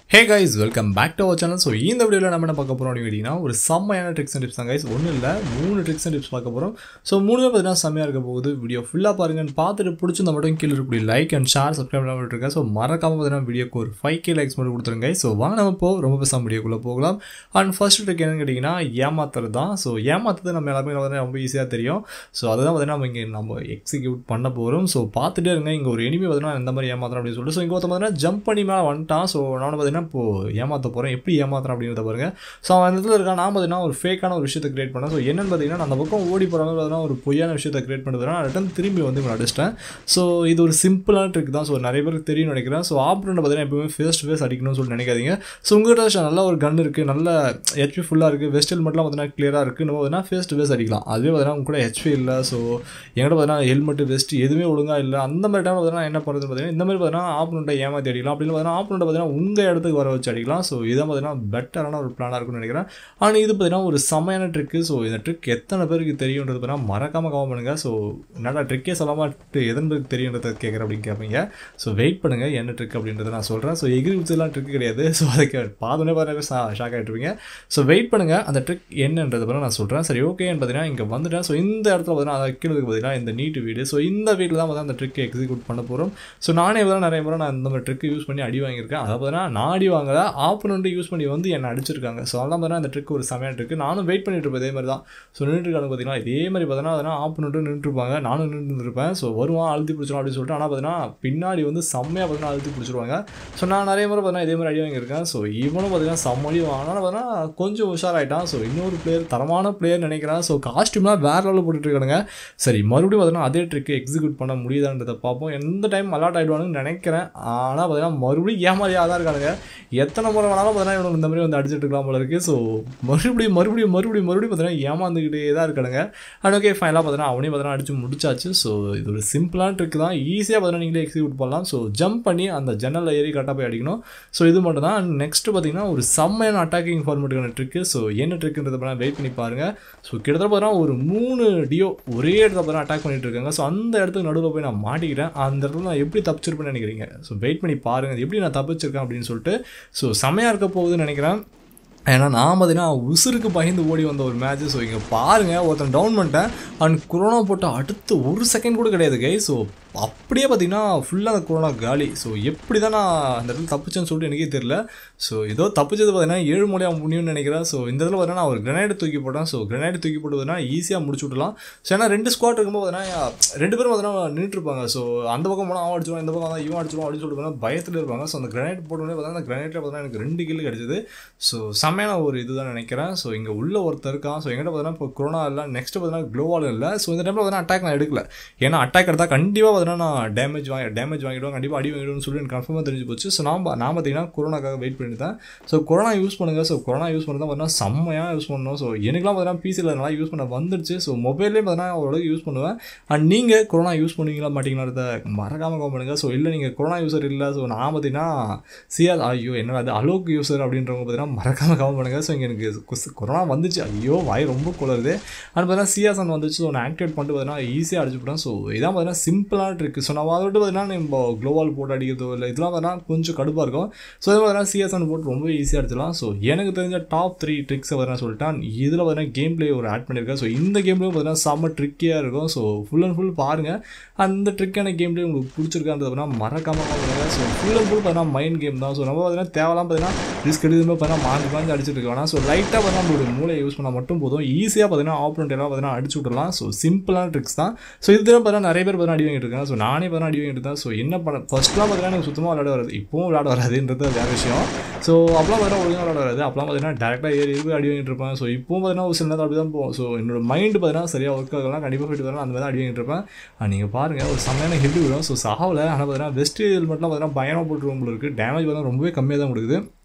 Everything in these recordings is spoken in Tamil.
hey guys welcome back to our channel so இந்த வீடியோவில் நம்ம என்ன பார்க்க போகிறோம் அப்படின்னு கேட்டிங்கன்னா ஒரு செம்மையான ட்ரிக்ஸ் அண்ட் டிப்ஸ் தான் கைஸ் ஒன்றும் இல்லை மூணு ட்ரிக்ஸ் அண்ட் டிப்ஸ் பார்க்க போகிறோம் ஸோ மூணுமே பார்த்தீங்கன்னா செம்மையாக இருக்க போகுது வீடியோ ஃபுல்லாக பாருங்கன்னு பார்த்துட்டு பிடிச்சிருந்தா மட்டும் கீழே இருக்கக்கூடிய லைக் அண்ட் ஷேர் சப்ஸ்கிரைப் பண்ணி விட்டுருக்கேன் ஸோ மறக்காம பார்த்தீங்கன்னா வீடியோக்கு ஒரு ஃபைவ் கே லைக்ஸ் மட்டும் கொடுத்துருங்க ஸோ வாங்க நம்ம இப்போ ரொம்ப பேசாம வீடியோக்குள்ளே போகலாம் அண்ட் ஃபர்ஸ்ட் ட்ரிக் என்னன்னு கேட்டிங்கன்னா ஏமாத்துறது தான் ஸோ ஏமாத்துறது நம்ம எல்லாருமே பார்த்தீங்கன்னா ரொம்ப ஈஸியாக தெரியும் ஸோ அதுதான் பார்த்தீங்கன்னா நம்ம இங்கே நம்ம எக்ஸிக்யூட் பண்ண போகிறோம் ஸோ பார்த்துட்டே இருங்க இங்கே ஒரு எனிமி பார்த்தீங்கன்னா இந்த மாதிரி ஏமாத்துறோம் அப்படின்னு சொல்லிட்டு ஸோ இங்கே ஒருத்தன் பார்த்தீங்கன்னா ஜம்ப் பண்ணி மேலே வந்துட்டான் ஸோ நான் பார்த்தீங்கன்னா இப்போ ஏமாத்த போகிறேன் எப்படி ஏமாத்துறேன் அப்படின்றத பாருங்க ஸோ அவன் அந்த இடத்துல இருக்கான் நான் பார்த்தீங்கன்னா ஒரு ஃபேக்கான ஒரு விஷயத்தை கிரியேட் பண்ணேன் ஸோ என்னன்னு பார்த்தீங்கன்னா நான் அந்த பக்கம் ஓடி போகிற மாதிரி பார்த்தீங்கன்னா ஒரு பொய்யான விஷயத்தை கிரியேட் பண்ணிட்டு நான் ரிட்டன் திரும்பி வந்து இவனை அடிச்சிட்டேன் ஸோ இது ஒரு சிம்பிளான ட்ரிக் தான் ஸோ நிறைய பேருக்கு தெரியும் நினைக்கிறேன் ஸோ ஆப்ரண்ட் பார்த்தீங்கன்னா எப்பவுமே ஃபேஸ் டு ஃபேஸ் அடிக்கணும்னு சொல்லி நினைக்காதீங்க ஸோ உங்கள்கிட்ட நல்ல ஒரு கன் இருக்குது நல்ல ஹெச்பி ஃபுல்லாக இருக்குது வெஸ்ட் ஹெல்மெட்லாம் பார்த்தீங்கன்னா கிளியராக இருக்குது நம்ம பார்த்தீங்கன்னா ஃபேஸ் டு ஃபேஸ் அடிக்கலாம் அதுவே பார்த்தீங்கன்னா உங்க கூட ஹெச்பி இல்லை ஸோ என்கிட்ட பார்த்தீங்கன்னா ஹெல்மெட் வெஸ்ட் எதுவுமே ஒழுங்காக இல்லை அந்த மாதிரி டைம் பார்த்தீங்கன்னா என்ன பண்ணுறது பார்த்தீங்கன்னா இந்த மாதிரி பார்த்தீங்கன்னா ஆப்ரண்ட்டை ஏமாற்றி அடிக்கலாம் அப்படின்னு பார்த்தீங்கன்னா ஆப்ரண்ட்டை பார்த்தீங்கன்னா உங்கள் இடத்துக்கு வர வச்சு அடிக்கலாம் ஸோ இதான் பார்த்தீங்கன்னா பெட்டரான ஒரு பிளானாக இருக்கும்னு நினைக்கிறேன் ஆனால் இது பார்த்தீங்கன்னா ஒரு செமையான ட்ரிக்கு ஸோ இந்த ட்ரிக் எத்தனை பேருக்கு தெரியுன்றது பார்த்தீங்கன்னா மறக்காமல் கவனம் பண்ணுங்கள் ஸோ என்னடா ட்ரிக்கே சொல்லாமல் எதன் பேருக்கு தெரியுன்றதை கேட்குறேன் அப்படின்னு கேட்பீங்க ஸோ வெயிட் பண்ணுங்கள் என்ன ட்ரிக் அப்படின்றத நான் சொல்கிறேன் ஸோ எகிரி குச்சலாம் ட்ரிக் கிடையாது ஸோ அதுக்கு பார்த்தோன்னே பாருங்க ஷாக் ஆகிட்டுருவீங்க ஸோ வெயிட் பண்ணுங்கள் அந்த ட்ரிக் என்னன்றது பிறகு நான் சொல்கிறேன் சரி ஓகேன்னு பார்த்தீங்கன்னா இங்கே வந்துட்டேன் ஸோ இந்த இடத்துல பார்த்தீங்கன்னா அதை கீழே பார்த்தீங்கன்னா இந்த நீட்டு வீடு ஸோ இந்த வீட்டில் தான் பார்த்தீங்கன்னா அந்த ட்ரிக் எக்ஸிக்யூட் பண்ண போகிறோம் ஸோ நானே பார்த்தா நிறைய முறை நான் இந்த மாதிரி ட்ரிக் யூஸ் பண்ணி அடி வாங்கியிருக்கேன் அதை பார்த்தீங்கன்னா நான் அடி வாங்கல ஆப்போனண்ட்டு யூஸ் பண்ணி வந்து என்னை அடிச்சிருக்காங்க ஸோ அதெல்லாம் பார்த்தீங்கன்னா இந்த ட்ரிக் ஒரு செமையான ட்ரிக் நானும் வெயிட் பண்ணிட்டு இருப்பேன் இதே மாதிரி தான் ஸோ நின்றுட்டு பார்த்தீங்கன்னா இதே மாதிரி பார்த்தீங்கன்னா அதெல்லாம் ஆப்போனண்ட்டு நின்றுருப்பாங்க நானும் நின்று இருப்பேன் ஸோ வருவான் அழுத்தி பிடிச்சிடும் அப்படின்னு சொல்லிட்டு ஆனால் பார்த்தீங்கன்னா பின்னாடி வந்து செம்மையாக பார்த்தீங்கன்னா அழுத்தி பிடிச்சிருவாங்க ஸோ நான் நிறைய முறை பார்த்தீங்கன்னா இதே மாதிரி அடி வாங்கியிருக்கேன் ஸோ இவனும் பார்த்தீங்கன்னா செம்மடி வாங்கினாலும் பார்த்தீங்கன்னா கொஞ்சம் உஷாராயிட்டான் ஸோ இன்னொரு பிளேயர் தரமான பிளேயர் நினைக்கிறேன் ஸோ காஸ்ட்யூம்லாம் வேறு லெவலில் போட்டுட்டு இருக்கானுங்க சரி மறுபடியும் பார்த்தீங்கன்னா அதே ட்ரிக்கு எக்ஸிக்யூட் பண்ண முடியுதான்றதை பார்ப்போம் எந்த டைம் அலாட் ஆகிடுவானுன்னு நினைக்கிறேன் ஆனால் பார்த்தீங்கன்னா மறுபடியும் ஏமாறியாக தான் இருக்கானுங்க எத்தனை முறை வேணாலும் பார்த்தீங்கன்னா இவனுக்கு இந்த மாதிரி வந்து அடிச்சிட்டு இருக்கலாம் போல இருக்குது ஸோ மறுபடியும் மறுபடியும் மறுபடியும் மறுபடியும் பார்த்தீங்கன்னா ஏமாந்துக்கிட்டே தான் இருக்கானுங்க அண்ட் ஓகே ஃபைனலாக பார்த்தீங்கன்னா அவனையும் பார்த்தீங்கன்னா அடிச்சு முடிச்சாச்சு ஸோ இது ஒரு சிம்பிளான ட்ரிக் தான் ஈஸியாக பார்த்தீங்கன்னா நீங்களே எக்ஸிக்யூட் பண்ணலாம் ஸோ ஜம்ப் பண்ணி அந்த ஜன்னலில் ஏறி கரெக்டாக போய் அடிக்கணும் ஸோ இது மட்டும் தான் அண்ட் நெக்ஸ்ட் பார்த்தீங்கன்னா ஒரு செம்மையான அட்டாக்கிங் ஃபார்மேட்டுக்கான ட்ரிக்கு ஸோ என்ன ட்ரிக்குன்றத பார்த்தா வெயிட் பண்ணி பாருங்கள் ஸோ கிட்டத்தட்ட பார்த்தீங்கன்னா ஒரு மூணு டியோ ஒரே இடத்துல பார்த்தா அட்டாக் பண்ணிட்டு இருக்காங்க ஸோ அந்த இடத்துக்கு நடுவில் போய் நான் மாட்டிக்கிறேன் அந்த இடத்துல நான் எப்படி தப்பிச்சிருப்பேன்னு நினைக்கிறீங்க ஸோ வெயிட் பண்ணி பாருங்கள் எப்படி நான் தப்பிச்சிருக்கேன் அப்படின்னு சொல்லிட்டு ஸோ செம்மையாக இருக்க போகுதுன்னு நினைக்கிறேன் ஏன்னா நான் பார்த்தீங்கன்னா உசுருக்கு பயந்து ஓடி வந்த ஒரு மேட்ச் ஸோ இங்கே பாருங்கள் ஒருத்தன் டவுன் பண்ணிட்டேன் அண்ட் கொரோனா போட்ட அடுத்து ஒரு செகண்ட் கூட கிடையாது கை ஸோ அப்படியே பார்த்தீங்கன்னா ஃபுல்லாக அந்த கொரோனா காலி ஸோ எப்படி தான் நான் அந்த இடத்துல தப்பிச்சேன்னு சொல்லிட்டு எனக்கே தெரியல ஸோ ஏதோ தப்பிச்சது பார்த்தீங்கன்னா ஏழு மொழியாக முடியும்னு நினைக்கிறேன் ஸோ இந்த இதில் பார்த்தீங்கன்னா நான் ஒரு கிரனைடு தூக்கி போட்டேன் ஸோ கிரனைடு தூக்கி போட்டு பார்த்தீங்கன்னா ஈஸியாக முடிச்சு விடலாம் ஸோ ஏன்னா ரெண்டு ஸ்குவாட் இருக்கும்போது பார்த்தீங்கன்னா ரெண்டு பேரும் பார்த்தீங்கன்னா நின்றுருப்பாங்க ஸோ அந்த பக்கம் போனால் அவன் அடிச்சிடுவான் இந்த பக்கம் தான் இவன் அடிச்சிடுவான் அப்படின்னு சொல்லிட்டு பார்த்தீங்கன்னா பயத்தில் இருப்பாங்க ஸோ அந்த கிரனைட் போட்டோன்னே பார்த்தீங்கன்னா அந்த கிரனைட்டில் பார்த்தீங்கன்னா எனக்கு ரெண்டு கில்லு கிடச்சிது ஸோ செம்மையான ஒரு இதுதான் நினைக்கிறேன் ஸோ இங்கே உள்ள ஒருத்தர் இருக்கான் ஸோ எங்கிட்ட பார்த்தீங்கன்னா இப்போ கொரோனா இல்லை நெக்ஸ்ட் பார்த்தீங்கன்னா க்ளோவால் இல்லை ஸோ இந்த டைமில் பார்த்தீங்கன்னா அட்டாக் நான் எடுக்கல ஏன்னா அட்டாக் எடுத்தால் கண்டிப்பாக பார்த்தீங்கன்னா நான் டேமேஜ் வாங்கி டேமேஜ் வாங்கிடுவோம் கண்டிப்பாக அடி வாங்கிடுவோம்னு சொல்லி எனக்கு கன்ஃபார்மாக தெரிஞ்சு போச்சு ஸோ நான் நான் பார்த்தீங்கன்னா கொரோனாக்காக வெயிட் பண்ணியிருந்தேன் ஸோ கொரோனா யூஸ் பண்ணுங்கள் ஸோ கொரோனா யூஸ் பண்ணி தான் பார்த்தீங்கன்னா செம்மையாக யூஸ் பண்ணணும் ஸோ எனக்குலாம் பார்த்தீங்கன்னா பிசியில் நல்லா யூஸ் பண்ண வந்துடுச்சு ஸோ மொபைல்லேயே பார்த்தீங்கன்னா ஓரளவுக்கு யூஸ் பண்ணுவேன் அண்ட் நீங்கள் கொரோனா யூஸ் பண்ணுவீங்களா மாட்டீங்களான்றத மறக்காமல் கவனம் பண்ணுங்கள் ஸோ இல்லை நீங்கள் கொரோனா யூஸர் இல்லை ஸோ நான் பார்த்தீங்கன்னா சிஆர் ஐயோ என்ன அது அலோக் யூஸர் அப்படின்றவங்க பார்த்தீங்கன்னா மறக்காமல் கவனம் பண்ணுங்கள் ஸோ இங்கே எனக்கு கொரோனா வந்துச்சு ஐயோ வாய் ரொம்ப குளருது அண்ட் பார்த்தீங்கன்னா சிஆசன் வந்துச்சு ஸோ நான் ஆக்டிவேட் பண்ணிட்டு பார்த்தீங்கன்னா ஈஸியாக அடிச்சுவிட்டேன் ஸோ இதான் பார்த்தீங்கன்னா சிம்பிளான ட்ரிக் ஸோ நான் அதை விட்டு பார்த்தீங்கன்னா நம்ம க்ளோவால் போட்டு அடிக்கிறதோ இல்லை இதெல்லாம் பார்த்தீங்கன்னா கொஞ்சம் கடுப்பாக இருக்கும் ஸோ இது பார்த்தீங்கன்னா சிஎஸ்என் போட்டு ரொம்ப ஈஸியாக அடிச்சிடலாம் ஸோ எனக்கு தெரிஞ்ச டாப் த்ரீ ட்ரிக்ஸை பார்த்தீங்கன்னா சொல்லிட்டேன் இதில் பார்த்தீங்கன்னா கேம் பிளே ஒரு ஆட் பண்ணியிருக்கேன் ஸோ இந்த கேம்லேயும் பார்த்தீங்கன்னா செம்ம ட்ரிக்கியாக இருக்கும் ஸோ ஃபுல் அண்ட் ஃபுல் பாருங்கள் அந்த ட்ரிக்கான கேம் பிளே உங்களுக்கு பிடிச்சிருக்கான்றது பார்த்தீங்கன்னா மறக்காமல் பாருங்க ஸோ ஃபுல் அண்ட் ஃபுல் பார்த்தீங்கன்னா மைண்ட் கேம் தான் ஸோ நம்ம பார்த்தீங்கன்னா தேவைலாம் பார்த்தீங்கன்னா ரிஸ்க் எடுக்கும்போது பார்த்தீங்கன்னா மாறி மாறி அடிச்சிட்டு இருக்கோம் ஸோ லைட்டாக பார்த்தீங்கன்னா நம்மளுடைய மூளையை யூஸ் பண்ணால் மட்டும் போதும் ஈஸியாக பார்த்தீங்கன்னா ஆப்போனண்ட் எல்லாம் பார்த்தீங்கன்னா அடிச்சு விடலாம் ஸோ சிம்பிளான ட்ரிக்ஸ் தான் ஸோ இதில் பார்த்தீங்கன்னா நிறைய பேர் பார்த்தீங்கன்னா அடி வாங்கிட்டு இருக்காங்க ஸோ நானே பார்த்தீங்கன்னா அடி வாங்கிட்டு தான் ஸோ என்ன பண்ண ஃபஸ்ட்லாம் பார்த்தீங்கன்னா எனக்கு சுத்தமாக விளையாட வராது இப்போவும் விளையாட வராதுன்றது வேறு விஷயம் ஸோ அப்பலாம் பார்த்தீங்கன்னா ஒழுங்காக விளையாட வராது அப்பலாம் பார்த்தீங்கன்னா டேரெக்டாக ஏறி ஏறி அடி வாங்கிட்டு இருப்பேன் ஸோ இப்போவும் பார்த்தீங்கன்னா ஒரு சில நேரம் அப்படி தான் போகும் ஸோ என்னோட மைண்டு பார்த்தீங்கன்னா சரியாக ஒர்க் ஆகலாம் கண்டிப்பாக போயிட்டு வரலாம் அந்த மாதிரி தான் அடி வாங்கிட்டு இருப்பேன் நீங்கள் பாருங்கள் ஒரு செம்மையான ஹெட் விடும் ஸோ சாவில் ஆனால் பார்த்தீங்கன்னா வெஸ்ட் ஹெல்மெட்லாம் பார்த்தீங்கன்னா பயணம் போட்டு உங்களுக்கு இருக்குது டேமேஜ் பார்த்தீங்கன்னா ரொம்பவே கம்மியாக தான் கொடுக்குது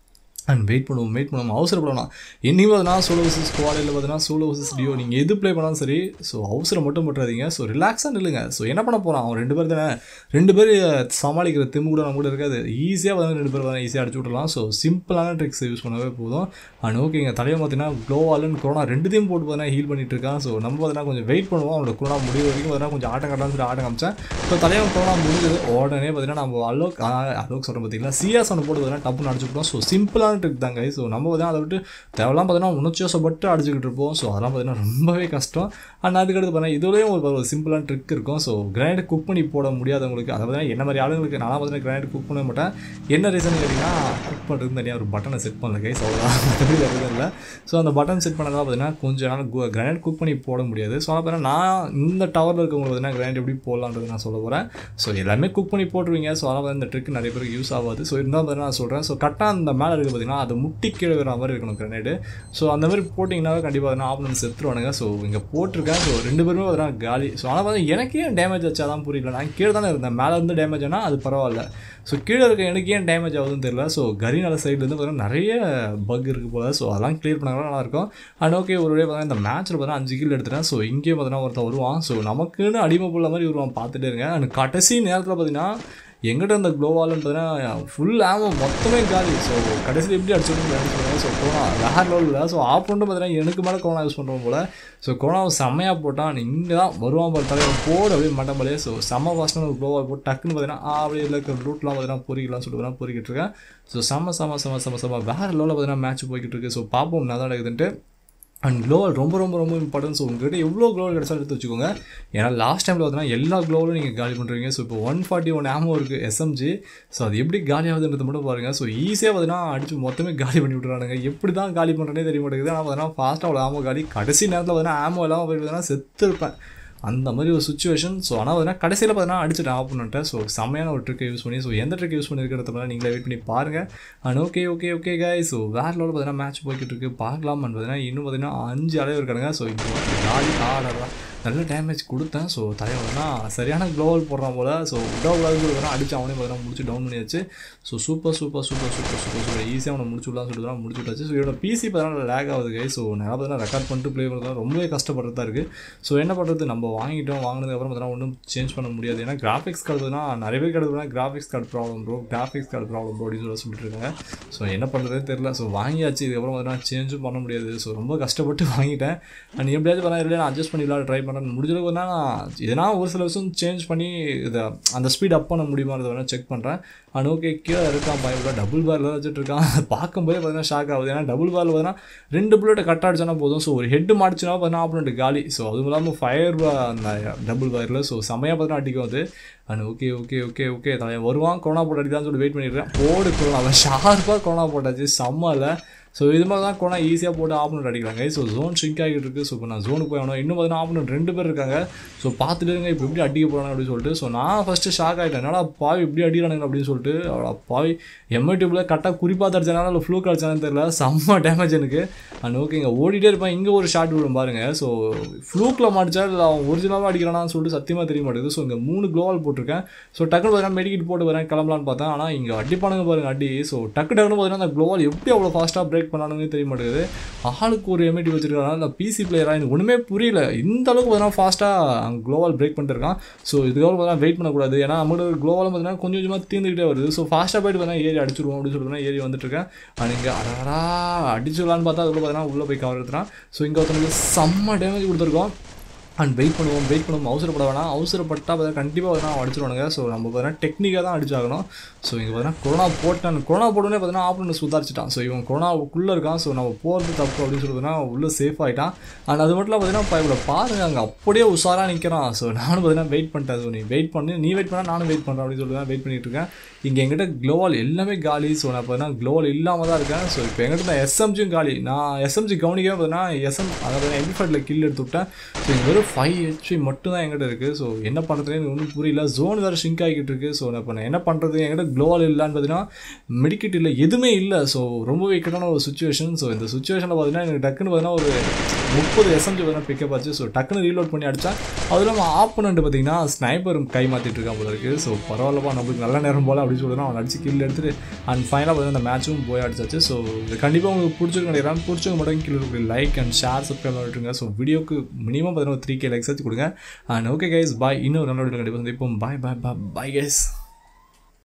அண்ட் வெயிட் பண்ணுவோம் வெயிட் பண்ணுவோம் அவசரப்படலாம் இன்னைக்கு பார்த்தீங்கன்னா சோலோ வர்சஸ் ஸ்குவாடில் பார்த்தீங்கன்னா சோலோ வர்சஸ் டியோ நீங்கள் எது ப்ளே பண்ணாலும் சரி ஸோ அவசரம் மட்டும் பண்ணுறாதீங்க ஸோ ரிலாக்ஸாக நில்லுங்க ஸோ என்ன பண்ண போகிறான் அவன் ரெண்டு பேர் தானே ரெண்டு பேர் சமாளிக்கிற திம்மு கூட நம்ம கூட இருக்காது ஈஸியாக வந்து ரெண்டு பேர் ஈஸியாக அடிச்சு விட்றலாம் ஸோ சிம்பிளான ட்ரிக்ஸ் யூஸ் பண்ணவே போதும் அண்ட் ஓகேங்க தலையை பார்த்தீங்கன்னா க்ளோவாலன் கொரோனா ரெண்டுத்தையும் போட்டு பார்த்தீங்கன்னா ஹீல் பண்ணிட்டு இருக்கான் ஸோ நம்ம பார்த்தீங்கன்னா கொஞ்சம் வெயிட் பண்ணுவோம் அவனோட கொரோனா முடிவு வரைக்கும் பார்த்தீங்கன்னா கொஞ்சம் ஆட்டம் கட்டலாம்னு சொல்லி ஆட்டம் காமிச்சேன் ஸோ தலைவன் கொரோனா முடிஞ்சது உடனே பார்த்தீங்கன்னா நம்ம அலோக் அலோக் சொல்கிறோம் பார்த்தீங்களா சிஎஸ் ஒன்று போட்டு பார்த்தீங்கன்னா டப்புன்னு அடிச்சுக்கிட்டோம் ஸோ சிம்பிளான ட்ரிக் தாங்க ஸோ நம்ம பார்த்தீங்கன்னா அதை விட்டு தேவையெல்லாம் பார்த்தீங்கன்னா உணர்ச்சியோசப்பட்டு அடிச்சுக்கிட்டு இருப்போம் ஸோ அதெல்லாம் பார்த்தீங்கன்னா ரொம்பவே கஷ்டம் அண்ட் அதுக்கடுத்து பார்த்தீங்கன்னா இதுலேயும் ஒரு ஒரு சிம்பிளான ட்ரிக் இருக்கும் ஸோ கிரைண்ட் குக் பண்ணி போட முடியாதவங்களுக்கு அதை பார்த்தீங்கன்னா என்ன மாதிரி ஆளுங்களுக்கு நான் பார்த்தீங்கன்னா கிரைண்ட் குக் பண்ண மாட்டேன் என்ன ரீசன் கேட்டிங்கன்னா குக் பண்ணுறதுக்கு தனியாக ஒரு பட்டனை செட் பண்ணல கைஸ் அவ்வளோதான் மற்றபடி எதுவும் இல்லை ஸோ அந்த பட்டன் செட் பண்ணதால் பார்த்தீங்கன்னா கொஞ்சம் நாள் கிரைண்ட் குக் பண்ணி போட முடியாது ஸோ அதை நான் இந்த டவரில் இருக்கவங்களுக்கு பார்த்தீங்கன்னா கிரைண்ட் எப்படி போடலான்றது நான் சொல்ல போகிறேன் ஸோ எல்லாமே குக் பண்ணி போட்டுருவீங்க ஸோ அதனால் இந்த ட்ரிக் நிறைய பேருக்கு யூஸ் ஆகாது ஸோ இருந்தால் பார்த்தீங்கன்னா நான் சொல்கிறேன் ஸோ கரெக்டாக அந்த மேலே இருக்குது பார்த்தீங்கன்னா அது முட்டி கீழே வர மாதிரி இருக்கணும் கிரனேடு ஸோ அந்த மாதிரி போட்டிங்கனாவே கண்டிப்பாக பார்த்தீங்கன்னா ஆப்பனன் செத்துருவானுங்க ஸோ இங்கே போட்டிருக்கேன் ஸோ ரெண்டு பேருமே பார்த்தீங்கன்னா காலி ஸோ ஆனால் பார்த்தா எனக்கு ஏன் டேமேஜ் ஆச்சா தான் புரியல நான் கீழே தானே இருந்தேன் மேலே இருந்து டேமேஜ் ஆனால் அது பரவாயில்ல ஸோ கீழே இருக்க எனக்கு ஏன் டேமேஜ் ஆகுதுன்னு தெரியல ஸோ கரிநாள் சைட்லேருந்து பார்த்தீங்கன்னா நிறைய பக் இருக்குது போல் ஸோ அதெல்லாம் கிளியர் பண்ணாங்கன்னா நல்லாயிருக்கும் அண்ட் ஓகே ஒரு வழியாக பார்த்தீங்கன்னா இந்த மேட்ச்சில் பார்த்தீங்கன்னா அஞ்சு கில் எடுத்துட்டேன் ஸோ இங்கேயும் பார்த்தீங்கன்னா ஒருத்தன் வருவான் ஸோ நமக்குன்னு அடிமை புள்ள மாதிரி வருவான் பார்த்துட்டே இருங்க அண்ட் கடைசி நேரத்தில் பார்த்தீங்கன்னா எங்கிட்ட இந்த க்ளோவால்னு பார்த்தீங்கன்னா ஃபுல் ஆமோ மொத்தமே காலி ஸோ கடைசியில் எப்படி அடிச்சுட்டு சொல்லுவாங்க ஸோ கோனா வேறு லெவலில் ஸோ ஆப்போன்ட்டு பார்த்தீங்கன்னா எனக்கு மேலே கோனா யூஸ் பண்ணுறோம் போல் ஸோ கோனாவை செம்மையாக போட்டான் இங்கே தான் வருவான் பாரு தலைவர் போடு அப்படியே மண்டபலையே ஸோ செம்ம ஃபாஸ்ட்டான ஒரு க்ளோவால் போட்டு டக்குன்னு பார்த்தீங்கன்னா அப்படியே இருக்கிற ரூட்லாம் பார்த்தீங்கன்னா பொறிக்கலாம் சொல்லிட்டு பார்த்தீங்கன்னா பொறிக்கிட்டு இருக்கேன் ஸோ செம்ம செம்ம செம்ம செம்ம செம்ம வேறு லெவலில் பார்த்தீங்கன்னா மேட்ச் போய்கிட்டு இருக்கு ஸோ பார்ப்போம் நல்லா நடக்குதுன்ட்டு அண்ட் க்ளோவல் ரொம்ப ரொம்ப ரொம்ப இம்பார்ட்டன்ஸ் உங்கள்கிட்ட எவ்வளோ க்ளோவல் கிடச்சாலும் எடுத்து வச்சுக்கோங்க ஏன்னா லாஸ்ட் டைமில் பார்த்தீங்கன்னா எல்லா க்ளோவலும் நீங்கள் காலி பண்ணுறீங்க ஸோ இப்போ ஒன் ஃபார்ட்டி ஒன் ஆமோ இருக்குது எஸ்எம்ஜி ஸோ அது எப்படி காலி ஆகுதுன்றது மட்டும் பாருங்கள் ஸோ ஈஸியாக பார்த்தீங்கன்னா அடிச்சு மொத்தமே காலி பண்ணி விட்றானுங்க எப்படி தான் காலி பண்ணுறேனே தெரிய மாட்டேங்குது ஆனால் பார்த்தீங்கன்னா ஃபாஸ்ட்டாக அவ்வளோ ஆமோ காலி கடைசி நேரத்தில் பார்த்தீங்கன்னா ஆமோ இல்லாமல் போய் பார்த்தீங்கன்னா செத்து இருப்பேன் அந்த மாதிரி ஒரு சுச்சுவேஷன் ஸோ ஆனால் பார்த்தீங்கன்னா கடைசியில் பார்த்தீங்கன்னா அடிச்சுட்டு ஆஃப் பண்ணிட்டேன் ஸோ செம்மையான ஒரு ட்ரிக்கை யூஸ் பண்ணி ஸோ எந்த ட்ரிக் யூஸ் பண்ணியிருக்கிறத நீங்களே வெயிட் பண்ணி பாருங்கள் and okay okay okay guy so வேறு லெவலில் பார்த்தீங்கன்னா மேட்ச் போய்கிட்டு இருக்கு பார்க்கலாம் பார்த்தீங்கன்னா இன்னும் பார்த்தீங்கன்னா அஞ்சு அளவு இருக்கானுங்க ஸோ இப்போ காலி ஆடலாம் நல்ல டேமேஜ் கொடுத்தேன் ஸோ தலைவனா சரியான க்ளோவல் போடுறான் போல் ஸோ விடக்கூடாது கூட அடிச்சு அவனே பார்த்தீங்கன்னா முடிச்சு டவுன் பண்ணியாச்சு so super super super super super super ஈஸியாக அவனை முடிச்சு விடலாம் சொல்லிட்டு தான் முடிச்சு விட்டாச்சு ஸோ இதோட பிசி பார்த்தீங்கன்னா லேக் ஆகுது கை ஸோ நிறையா பார்த்தீங்கன்னா ரெக்கார்ட் பண்ணிட்டு ப்ளே பண்ணுறது ரொம்பவே கஷ்டப்படுறதா இருக்குது ஸோ என்ன பண்ணுறது நம்ம வாங்கிட்டோம் வாங்கினதுக்கப்புறம் பார்த்தீங்கன்னா ஒன்றும் சேஞ்ச் பண்ண முடியாது ஏன்னா கிராஃபிக்ஸ் கார்டுனா நிறைய பேர் கிடக்குனா graphics card problem bro graphics card problem bro அப்படின்னு சொல்லி சொல்லிட்டு இருக்காங்க ஸோ என்ன பண்ணுறதே தெரில ஸோ வாங்கியாச்சு இதுக்கப்புறம் பார்த்தீங்கன்னா சேஞ்சும் பண்ண முடியாது ஸோ ரொம்ப கஷ்டப்பட்டு வாங்கிட்டேன் அண்ட் எப்படியாவது பண்ண இல்லை நான் அட்ஜஸ்ட் பண்ணி விளாட ட்ரை பண்ணுறேன் முடிஞ்சளவுக்கு நான் எதனா ஒரு சில விஷயம் சேஞ்ச் பண்ணி இதை அந்த ஸ்பீட் அப் பண்ண முடியுமான்றத வேணால் செக் பண்ணுறேன் அண்ட் ஓகே கீழே இருக்கான் பைப்பில் டபுள் பேரில் வச்சுட்டு இருக்கான் பார்க்கும்போதே பார்த்தீங்கன்னா ஷாக் ஆகுது ஏன்னா டபுள் பேரில் பார்த்தீங்கன்னா ரெண்டு புல்லட்டை கட் அடிச்சானா போதும் ஸோ ஒரு ஹெட் மாடிச்சுனா பார்த்தீங்கன்னா ஆப்போனண்ட் காலி ஸோ அதுவும் இல்லாமல் ஃபயர் அந்த டபுள் பேரில் ஸோ செம்மையாக பார்த்தீங்கன்னா அடிக்கும் அது and okay okay okay okay தலைவன் வருவான் கொரோனா போட்டு அடிக்கான்னு சொல்லி வெயிட் பண்ணிடுறேன் போடு கொரோனா அவன் ஷார்ப்பாக கொரோனா போட்டாச்சு செம்மல ஸோ இது மாதிரி தான் கொரோனா ஈஸியாக போட்டு ஆப்பனட் அடிக்கிறாங்க ஸோ ஜோன் ஷிங்க் ஆகிட்டு இருக்குது ஸோ இப்போ நான் ஜோனுக்கு போய் ஆகணும் இன்னும் பார்த்தீங்கன்னா ஆப்பனட் ரெண்டு பேர் இருக்காங்க ஸோ பார்த்துட்டு இருங்க இப்போ எப்படி அடிக்க போகிறாங்க அப்படின்னு சொல்லிட்டு ஸோ நான் ஃபஸ்ட்டு ஷாக் ஆகிட்டேன் என்னடா பாவி இப்படி அடிக்கிறானுங்க அப்படின்னு சொல்லிட்டு அவளை பாவி எம்ஐ டியூப்பில் கரெக்டாக குறிப்பாக அடிச்சானா இல்லை ஃப்ளூக் அடிச்சானு தெரியல செம்ம டேமேஜ் எனக்கு அண்ட் ஓகேங்க ஓடிட்டே இருப்பேன் இங்கே ஒரு ஷாட் விடும் பாருங்க ஸோ ஃப்ளூக்கில் மாட்டிச்சா இல்லை அவன் ஒரிஜினலாக அடிக்கிறானான்னு சொல்லிட்டு சத்தியமாக தெரிய மாட்டேங்குது ஸோ இங்கே மூணு க்ளோவால் போட்டிருக்கேன் ஸோ டக்குனு பார்த்தீங்கன்னா மெடிக்கிட் போட்டு வரேன் கிளம்பலான்னு பார்த்தேன் ஆனால் இங்கே அடிப்பானுங்க பாருங்க அடி ஸோ டக்கு டக்குனு பார்த்தீங்கன்னா அந்த க்ளோவால் எப்படி அவ்வளோ ஃபாஸ்ட்டாக பிரேக் பண்ணானுங்கன்னு தெரிய மாட்டேங்குது ஆளுக்கு ஒரு எம்ஐடி வச்சிருக்காங்க இல்லை பிசி பிளேயராக எனக்கு ஒன்றுமே புரியல இந்த அளவுக்கு பார்த்தீங்கன்னா ஃபாஸ்ட்டாக அங்கே க்ளோவால் பிரேக் பண்ணிட்டு இருக்கான் ஸோ இதுக்கப்புறம் பார்த்தீங்கன்னா வெயிட் பண்ணக்கூடாது ஏன்னா நம்மளோட க்ளோவாலும் பார்த்தீங்கன்னா கொஞ்சம் கொஞ்சமாக தீர்ந்துக்கிட்டே வருது ஸோ ஃபாஸ்ட்டாக போயிட்டு பார்த்தீங்கன்னா ஏறி அடிச்சிருவோம் அப்படின்னு சொல்லிட்டு ஏறி வந்துட்டு இருக்கேன் அண்ட் இங்கே அடடா அடிச்சிடலான்னு பார்த்தா அதுக்குள்ள பார்த்தீங்கன்னா உள்ளே போய் கவர் எடுத்துறான் ஸோ இங்கே ஒருத்தனுக்கு செம்ம டேமேஜ் கொடுத்துருக்கோம் அண்ட் வெயிட் பண்ணுவோம் வெயிட் பண்ணுவோம் அவசரப்பட வேணாம் அவசரப்பட்டால் பார்த்தா கண்டிப்பாக பார்த்தீங்கன்னா அடிச்சிருவானுங்க ஸோ நம்ம பார்த்தீங்கன்னா டெக்னிக்காக தான் அடிச்சாகணும் ஸோ இங்கே பார்த்தீங்கன்னா கொரோனா போட்டான் கொரோனா போட்டோன்னே பார்த்தீங்கன்னா ஆப்பரண்ட் சுதாரிச்சிட்டான் ஸோ இவன் கொரோனாவுக்குள்ளே இருக்கான் ஸோ நம்ம போகிறது தப்பு அப்படின்னு சொல்லி பார்த்தீங்கன்னா உள்ளே சேஃப் ஆகிட்டான் அண்ட் அது மட்டும் பார்த்தீங்கன்னா இப்போ இவ்வளோ பாருங்க அங்கே அப்படியே உஷாராக நிற்கிறான் ஸோ நானும் பார்த்தீங்கன்னா வெயிட் பண்ணிட்டேன் ஸோ நீ வெயிட் பண்ணி நீ வெயிட் பண்ணால் நானும் வெயிட் பண்ணுறேன் அப்படின்னு சொல்லி தான் வெயிட் பண்ணிட்டு இருக்கேன் இங்கே எங்கிட்ட க்ளோவால் எல்லாமே காலி ஸோ நான் பார்த்தீங்கன்னா க்ளோவால் இல்லாமல் தான் இருக்கேன் ஸோ இப்போ எங்கிட்ட நான் எஸ்எம்ஜியும் காலி நான் எஸ்எம்ஜி கவனிக்கவே பார்த்தீங்கன்னா எஸ்எம் அதாவது எம்பி ஃபைவ்ல கில் எடுத்து விட்டேன் ஸோ இங்கே வெறும் ஃபைவ் ஹெச்பி மட்டும் தான் எங்கிட்ட இருக்குது ஸோ என்ன பண்ணுறதுன்னு எனக்கு ஒன்றும் புரியல ஜோன் வேறு ஷிங்க் ஆகிட்டு இருக்கு ஸோ நான் இப்போ நான் என்ன பண்ணுறது என்கிட்ட க்ளோவால் இல்லைன்னு பார்த்தீங்கன்னா மெடிக்கெட் இல்லை எதுவுமே இல்லை ஸோ ரொம்ப இக்கட்டான ஒரு சுச்சுவேஷன் ஸோ இந்த சுச்சுவேஷனில் பார்த்தீங்கன்னா எனக்கு டக்குன்னு பார்த்தீங்கன்னா ஒரு முப்பது எஸ்எம்ஜி பார்த்தீங்கன்னா பிக்கப் ஆச்சு ஸோ டக்குன்னு ரீலோட் பண்ணி அடித்தா அதுவும் இல்லாமல் ஆப்பனண்ட் பார்த்தீங்கன்னா ஸ்னைப்பர் கை மாற்றிட்டு இருக்கான் போல இருக்குது ஸோ பரவாயில்லப்பா நம்மளுக்கு நல்ல நேரம் போல் அப்படின்னு அப்படின்னு சொல்லிட்டு அவன் அடிச்சு கீழே எடுத்துட்டு அண்ட் ஃபைனலாக பார்த்தீங்கன்னா அந்த மேட்சும் போய் அடிச்சாச்சு ஸோ இது கண்டிப்பாக உங்களுக்கு பிடிச்சிருக்கு நினைக்கிறேன் பிடிச்சவங்க மட்டும் கீழே இருக்கிற லைக் அண்ட் ஷேர் சப்ஸ்கிரைப் பண்ணிட்டுருங்க ஸோ வீடியோக்கு மினிமம் பார்த்தீங்கன்னா த்ரீ கே லைக்ஸ் வச்சு கொடுங்க அண்ட் ஓகே கைஸ் பாய் இன்னொரு நல்ல வீடியோ கண்டிப்பாக சந்திப்போம் பாய் பாய் பாய் பாய் கைஸ்